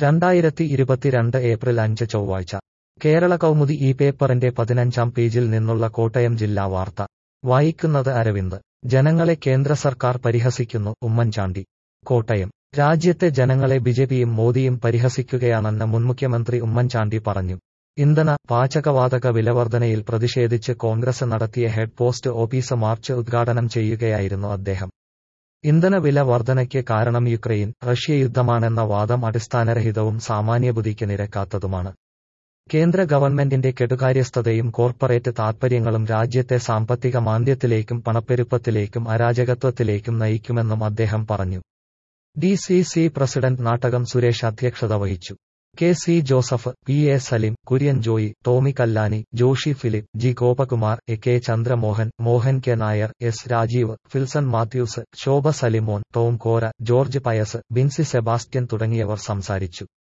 രണ്ടായിരത്തി ഇരുപത്തിരണ്ട് ഏപ്രിൽ അഞ്ച് ചൊവ്വാഴ്ച കേരള കൗമുദി ഈ പേപ്പറിന്റെ പതിനഞ്ചാം പേജിൽ നിന്നുള്ള കോട്ടയം ജില്ലാ വാർത്ത വായിക്കുന്നത് അരവിന്ദ് ജനങ്ങളെ കേന്ദ്ര സർക്കാർ പരിഹസിക്കുന്നു ഉമ്മൻചാണ്ടി കോട്ടയം രാജ്യത്തെ ജനങ്ങളെ ബിജെപിയും മോദിയും പരിഹസിക്കുകയാണെന്ന് മുൻമുഖ്യമന്ത്രി ഉമ്മൻചാണ്ടി പറഞ്ഞു ഇന്ധന പാചകവാതക വിലവർധനയിൽ പ്രതിഷേധിച്ച് കോൺഗ്രസ് നടത്തിയ ഹെഡ് പോസ്റ്റ് ഓഫീസ് മാർച്ച് ഉദ്ഘാടനം ചെയ്യുകയായിരുന്നു അദ്ദേഹം ഇന്ധന വില വർധനയ്ക്ക് കാരണം യുക്രൈൻ റഷ്യ യുദ്ധമാണെന്ന വാദം അടിസ്ഥാനരഹിതവും സാമാന്യബുദ്ധിക്ക് നിരക്കാത്തതുമാണ് കേന്ദ്ര ഗവൺമെന്റിന്റെ കെടുകാര്യസ്ഥതയും കോർപ്പറേറ്റ് താൽപര്യങ്ങളും രാജ്യത്തെ സാമ്പത്തിക മാന്ദ്യത്തിലേക്കും പണപ്പെരുപ്പത്തിലേക്കും അരാജകത്വത്തിലേക്കും നയിക്കുമെന്നും അദ്ദേഹം പറഞ്ഞു D C C president Nattakam Suresh അധ്യക്ഷത വഹിച്ചു K C Joseph P A Salim Kurian Joy Tommy Kallani Joshy Philip G Gopakumar A K Chandramohan Mohan K Nair S Rajeev Filson Mathews Shobha Salimon Tom Kora George Pius Binsy Sebastian തുടങ്ങിയവർ സംസാരിച്ചു